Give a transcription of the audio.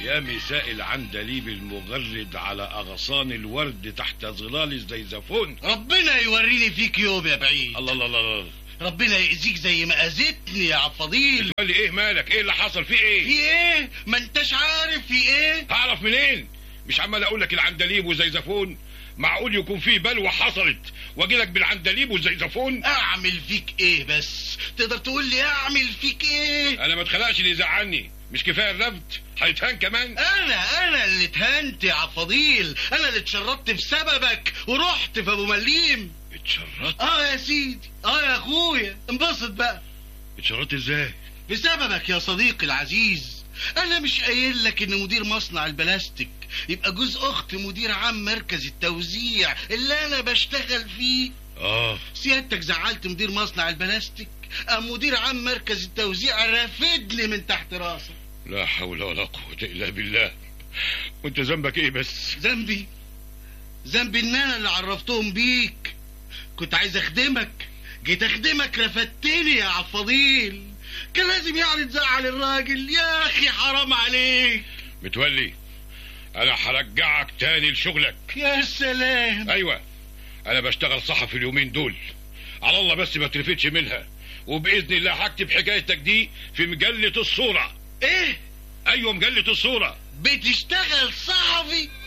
يا مساء العندليب المغرد على أغصان الورد تحت ظلال الزيزفون ربنا يوريني فيك يوم يا بعيد الله الله الله الله ربنا يأذيك زي ما أذيتني يا عفضيل قال لي ايه مالك ايه اللي حصل في في ايه ايه ما انتش عارف في ايه هعرف منين مش عمال اقول لك العندليب والزيزفون معقول يكون في بلوى حصلت واجي لك بالعندليب والزيزفون اعمل فيك ايه بس تقدر تقول لي اعمل فيك ايه انا ما اتخلقش اللي يزعلني مش كفايه الرفض هيتهان كمان انا انا اللي اتهنت يا عفضيل انا اللي اتشرطت بسببك ورحت في ابو مليم اتشرطت اه يا سيدي اه يا اخويا انبسط بقى اتشرطت ازاي بسببك يا صديقي العزيز انا مش قايل لك ان مدير مصنع البلاستيك يبقى جوز اخت مدير عام مركز التوزيع اللي انا بشتغل فيه اه سيادتك زعلت مدير مصنع البلاستيك ام مدير عام مركز التوزيع رافدني من تحت راسك لا حول ولا قوه الا بالله وانت ذنبك ايه بس ذنبي ذنبي ان انا اللي عرفتهم بيك كنت عايز اخدمك جيت اخدمك رفدتني يا عفضيل كان لازم يعني تزعل الراجل يا اخي حرام عليك متولي انا هرجعك تاني لشغلك يا سلام ايوه انا بشتغل صحفي اليومين دول على الله بس ما تلفتش منها وباذن الله هكتب حكايتك دي في مجله الصوره ايه ايوه مجله الصوره بتشتغل صحفي